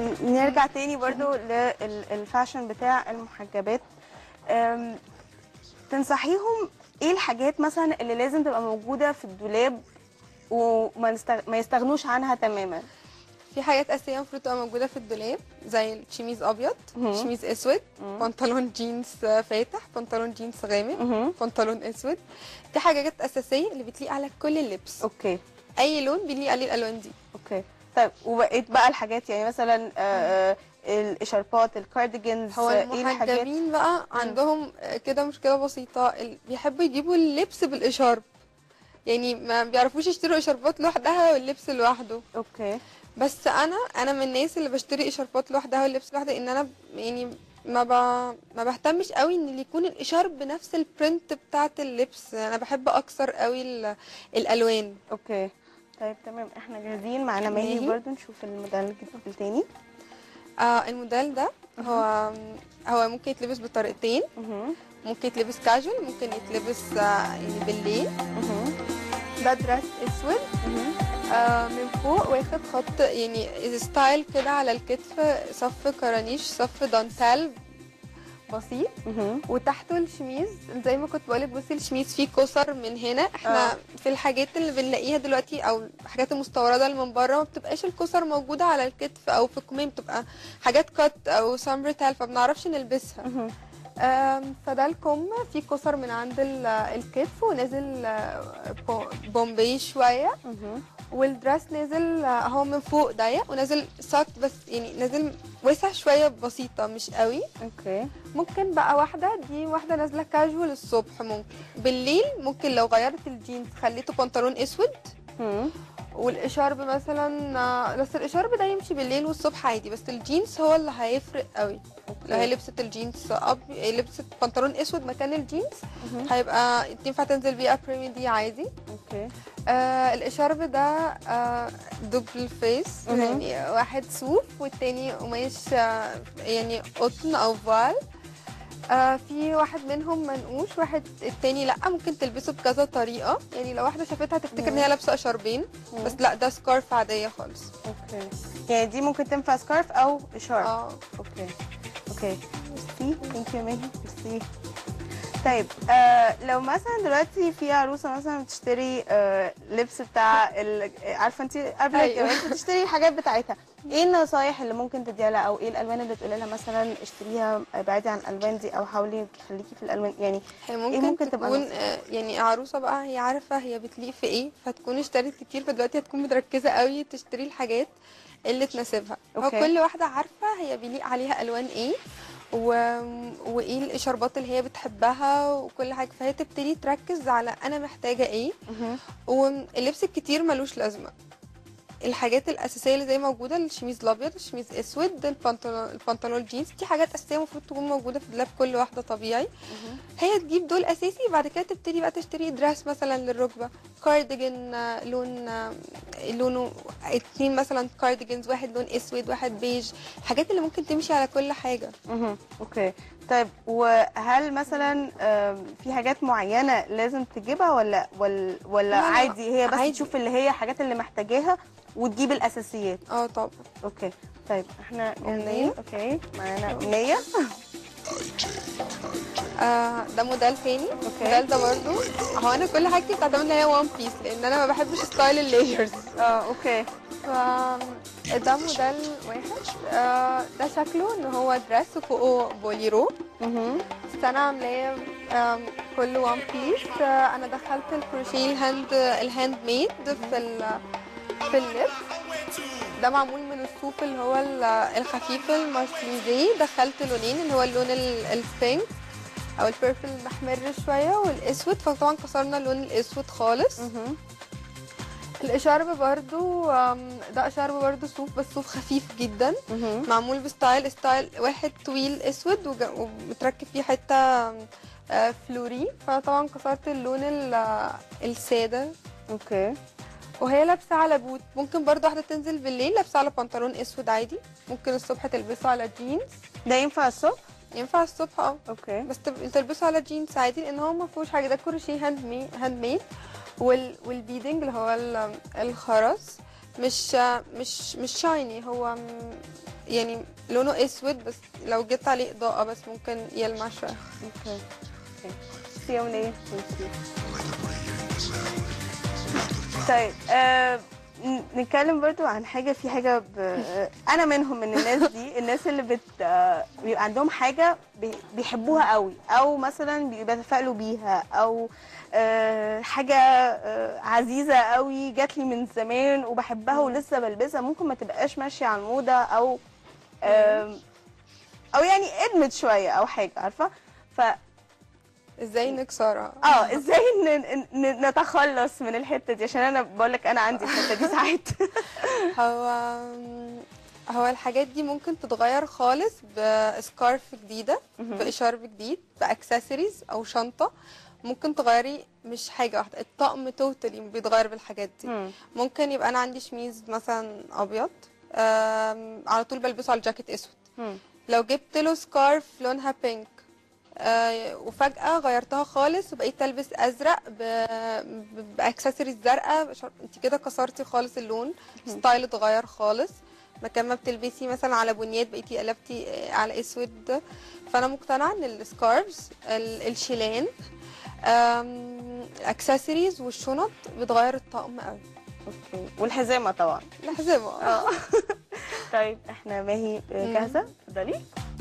ن- نرجع تاني برضو للفاشن بتاع المحجبات أم، تنصحيهم ايه الحاجات مثلا اللي لازم تبقى موجودة في الدولاب وما نستغ... ما يستغنوش عنها تماما في حاجات اساسيه المفروض تبقى موجوده في الدولاب زي الشميز ابيض مهم. شميز اسود مم. بنطلون جينز فاتح بنطلون جينز غامق مهم. بنطلون اسود دي حاجات اساسيه اللي بتليق على كل اللبس اوكي اي لون بيليق عليه الالوان دي اوكي طيب وبقيت بقى الحاجات يعني مثلا آه، آه، الاشاربات الكارديجنز هو آه، ايه الحاجات المحجبين بقى عندهم كده مشكله بسيطه ال- بيحبوا يجيبوا اللبس بالاشارب يعني ما بيعرفوش يشتروا اشاربات لوحدها واللبس لوحده اوكي بس انا انا من الناس اللي بشتري اشاربات لوحدها واللبس لوحده ان انا ب- يعني ما ب... ما بهتمش قوي ان اللي يكون الاشارب بنفس البرنت بتاعه اللبس انا بحب اكثر قوي ال... الالوان اوكي طيب تمام احنا جاهزين معانا ماهي ماهي. برضو نشوف الموديل الجديد التاني آه الموديل ده هو هو ممكن يتلبس بطريقتين مهم. ممكن يتلبس كاجوال ممكن يتلبس آه يعني بالليل مهم. ده درس اسود مهم. آه من فوق واخد خط يعني ستايل كده على الكتف صف كرانيش صف دانتال بسيط مهم. وتحته الشميز زي ما كنت بقولك بصي الشميز فيه كسر من هنا احنا آه. في الحاجات اللي بنلاقيها دلوقتي او الحاجات المستورده اللي من بره ما بتبقاش الكسر موجوده على الكتف او في الكمام بتبقى حاجات كات او سامبرتال فبنعرفش نلبسها مهم. آم، فده الكم فيه كسر من عند ال- الكتف ونازل آه، بو- بومبي شويه مهم. والدرس نازل آه، هو من فوق ضيق ونازل ساك بس يعني نازل واسع شويه بسيطه مش قوي اوكي ممكن بقى واحده دي واحده نازله كاجوال الصبح ممكن بالليل ممكن لو غيرت الجينز خليته بنطلون اسود مم. والاشارب مثلا آه، بس الاشارب ده يمشي بالليل والصبح عادي بس الجينز هو اللي هيفرق قوي لو هي لبست الجينز أب... لبست بنطلون اسود مكان الجينز مهم. هيبقى تنفع تنزل بيه بريمي دي عادي اوكي آه الاشارب ده آه دبل فيس مهم. يعني واحد صوف والتاني قماش آه يعني قطن او فال آه في واحد منهم منقوش واحد التاني لا ممكن تلبسه بكذا طريقه يعني لو واحده شافتها تفتكر ان هي لابسه اشاربين مم. بس لا ده سكارف عاديه خالص اوكي يعني دي ممكن تنفع سكارف او اشارب اه اوكي اوكي ميرسي ثانك يو ماهي ميرسي طيب آه لو مثلا دلوقتي في عروسه مثلا بتشتري آه لبس بتاع ال- عارفه انت قبل أيوة. الجواز بتشتري الحاجات بتاعتها ايه النصايح اللي ممكن تديها لها او ايه الالوان اللي تقولي لها مثلا اشتريها بعيدي عن الالوان دي او حاولي خليكي في الالوان يعني هي ممكن, ممكن ممكن تبقى تكون نص؟ آه، يعني عروسه بقى هي عارفه هي بتليق في ايه فتكون اشترت كتير فدلوقتي هتكون مركزه قوي تشتري الحاجات اللي تناسبها هو أوكي. كل واحده عارفه هي بيليق عليها الوان ايه و... وايه الاشاربات اللي هي بتحبها وكل حاجه فهي تبتدي تركز على انا محتاجه ايه واللبس الكتير ملوش لازمه الحاجات الاساسيه اللي زي موجوده الشميز الابيض الشميز اسود البنطلون البنطلون جينز دي حاجات اساسيه المفروض تكون موجوده في دولاب كل واحده طبيعي هي تجيب دول اساسي بعد كده تبتدي بقى تشتري دراس مثلا للركبه كارديجان آه، لون آه، لونه اتنين مثلا كارديجانز واحد لون اسود واحد بيج الحاجات اللي ممكن تمشي على كل حاجه مهم. اوكي طيب وهل مثلا آم، في حاجات معينه لازم تجيبها ولا ولا, ولا لا، لا، عادي هي بس عادي. تشوف اللي هي الحاجات اللي محتاجاها وتجيب الاساسيات اه طبعا اوكي طيب احنا أمنية. جاهزين اوكي معانا امنيه آه ده موديل تاني الموديل ده برضو هو انا كل حاجتي بتعتمد ان هي وان بيس لان انا ما بحبش ستايل اللايرز اه اوكي ف ده موديل واحد آه ده شكله ان هو دريس وفوقه بوليرو مهم. بس انا عاملاه آم، كله وان بيس آه انا دخلت الكروشيه الهاند الهاند ميد في ال في اللبس ده معمول من الصوف اللي هو ال- الخفيف المارشميزي دخلت لونين اللي هو اللون ال- البينك او البيربل المحمر شويه والاسود فطبعا كسرنا اللون الاسود خالص مهم. الاشارب برضو آم، ده اشارب برضو صوف بس صوف خفيف جدا مهم. معمول بستايل ستايل واحد طويل اسود وج- ومتركب فيه حته آه، فلوري فطبعا كسرت اللون ال- آه، الساده اوكي وهي لابسه على بوت ممكن برضو واحده تنزل بالليل لابسه على بنطلون اسود عادي ممكن الصبح تلبسه على جينز ده ينفع الصبح ينفع الصبح اه اوكي بس تب- تلبسه على جينز عادي لان هو ما فيهوش حاجه ده كروشيه هاند مي هاند ميد وال والبيدنج اللي هو ال- الخرز مش مش مش شايني هو م- يعني لونه اسود بس لو جبت عليه اضاءه بس ممكن يلمع شويه اوكي اوكي ميرسي يا منى ميرسي طيب آه ن- نتكلم برضو عن حاجة في حاجة ب... آه، أنا منهم من الناس دي الناس اللي بت آه، بيبقى عندهم حاجة بي- بيحبوها قوي أو مثلا بيتفائلوا بيها أو آه، حاجة آه، عزيزة قوي جات لي من زمان وبحبها ولسه بلبسها ممكن ما تبقاش ماشية على الموضة أو آم، أو يعني ادمت شوية أو حاجة عارفة ف ازاي نكسرها اه ازاي ن- ن- نتخلص من الحته دي عشان انا بقول لك انا عندي الحته دي ساعات هو هو الحاجات دي ممكن تتغير خالص بسكارف جديدة بإشارب جديد بأكسسوارز أو شنطة ممكن تغيري مش حاجة واحدة الطقم توتالي بيتغير بالحاجات دي مم. ممكن يبقى أنا عندي شميز مثلا أبيض آم، على طول بلبسه على الجاكيت أسود مم. لو جبت له سكارف لونها بينك آه، وفجأة غيرتها خالص وبقيت تلبس أزرق ب- ب- بأكسسوارز زرقاء شر- انت كده كسرتي خالص اللون ستايل اتغير خالص مكان ما بتلبسي مثلا على بنيات بقيتي قلبتي آه، على اسود فانا مقتنعه ان السكارفز ال- الشيلان الاكسسوارز والشنط بتغير الطقم قوي اوكي والحزامه طبعا الحزمه اه طيب احنا ماهي مم. جاهزه اتفضلي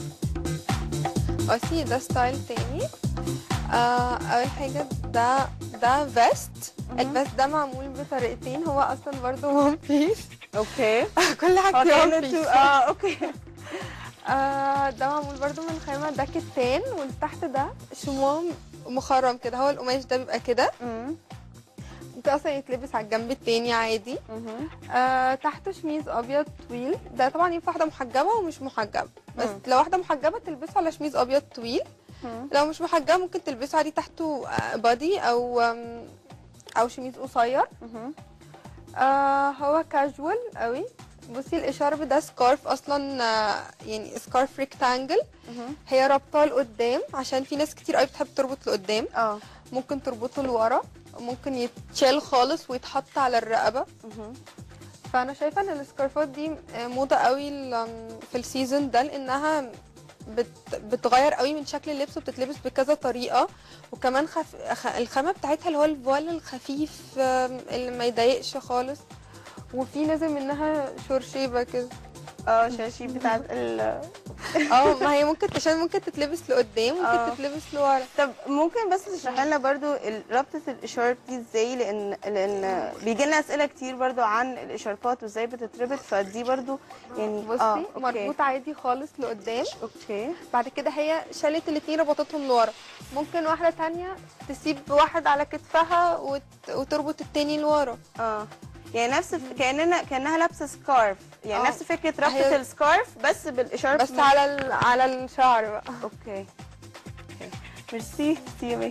بصي ده ستايل تاني آه اول حاجه ده ده فيست مهم. الفيست ده معمول بطريقتين هو اصلا برضو ون بيس اوكي كل هو حاجه ون كانت بيس اه اوكي آه ده معمول برضو من خامة ده كتان والتحت ده شموع مخرم كده هو القماش ده بيبقى كده مم. ممكن اصلا يتلبس على الجنب التاني عادي مهم. آه تحته شميز ابيض طويل ده طبعا ينفع واحده محجبه ومش محجبه بس مم. لو واحده محجبه تلبسه على شميز ابيض طويل مم. لو مش محجبه ممكن تلبسه عادي تحته آه، بادي او آم، او شميز قصير مهم. آه هو كاجوال قوي بصي الاشارب ده سكارف اصلا آه، يعني سكارف ريكتانجل مهم. هي رابطه لقدام عشان في ناس كتير قوي بتحب تربط لقدام اه ممكن تربطه لورا ممكن يتشال خالص ويتحط على الرقبه مهم. فانا شايفه ان السكارفات دي آه، موضه قوي ال- في السيزون ده لانها بت بتغير قوي من شكل اللبس وبتتلبس بكذا طريقه وكمان خف... خ- الخامه بتاعتها اللي هو الفوال الخفيف آم، اللي ما يضايقش خالص وفي نازل منها شورشيبه كده اه شاشي بتاعت ال اه ما هي ممكن عشان ممكن تتلبس لقدام آه. ممكن تتلبس لورا طب ممكن بس تشرحي لنا برضو ال- ربطة الإشارب دي ازاي لأن لأن بيجي لنا أسئلة كتير برضو عن الإشاربات وازاي بتتربط فدي برضو يعني بصي اه اوكي مربوط عادي خالص لقدام اوكي بعد كده هي شالت الاتنين ربطتهم لورا ممكن واحدة تانية تسيب واحد على كتفها وت... وتربط التاني لورا اه يعني نفس كأننا كأنها لابسة سكارف يعني آه. نفس فكرة ربطة هي- السكارف بس بالإشارب بس من- على ال... على الشعر بقى اوكي اوكي ميرسي ميرسي يا ماهي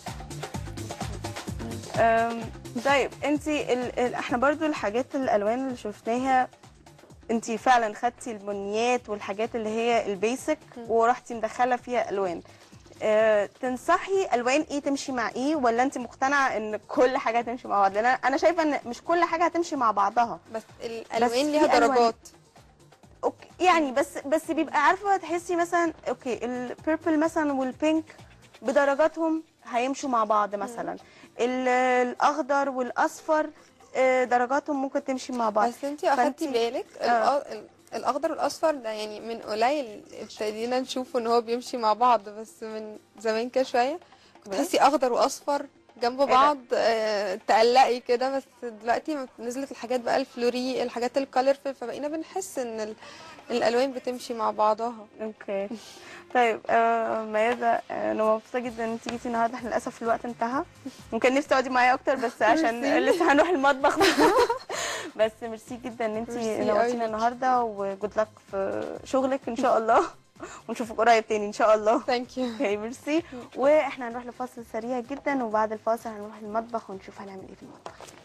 أم، طيب انت ال... ال... احنا برضو الحاجات الالوان اللي شفناها انت فعلا خدتي البنيات والحاجات اللي هي البيسك ورحتي مدخله فيها الوان أه تنصحي الوان ايه تمشي مع ايه ولا انت مقتنعه ان كل حاجه هتمشي مع بعض لان انا أنا شايفه ان مش كل حاجه هتمشي مع بعضها بس الالوان في ليها ألوان. درجات اوكي يعني بس بس بيبقى عارفه تحسي مثلا اوكي البيربل مثلا والبينك بدرجاتهم هيمشوا مع بعض مثلا ال- الاخضر والاصفر آه، درجاتهم ممكن تمشي مع بعض بس انتي اخدتي فانتي- بالك آه. الأ- ال- الاخضر والاصفر ده يعني من قليل ابتدينا نشوفه ان هو بيمشي مع بعض بس من زمان كده شويه كنت تحسي اخضر واصفر جنب ده؟ بعض آه تقلقي كده بس دلوقتي ما نزلت الحاجات بقى الفلوري الحاجات الكالرفل فبقينا بنحس ان ال- الالوان بتمشي مع بعضها اوكي طيب آه ميادة آه، انا مبسوطه جدا ان انت جيتي النهارده احنا للاسف الوقت انتهى ممكن نفسي تقعدي معايا اكتر بس عشان ميرسي. لسه هنروح المطبخ بس ميرسي جدا ان انت ميرسي قوي نورتينا ليكي. النهارده وجود لك في شغلك ان شاء الله ونشوفك قريب تاني ان شاء الله ثانك يو اوكي ميرسي واحنا هنروح لفاصل سريع جدا وبعد الفاصل هنروح المطبخ ونشوف هنعمل ايه في المطبخ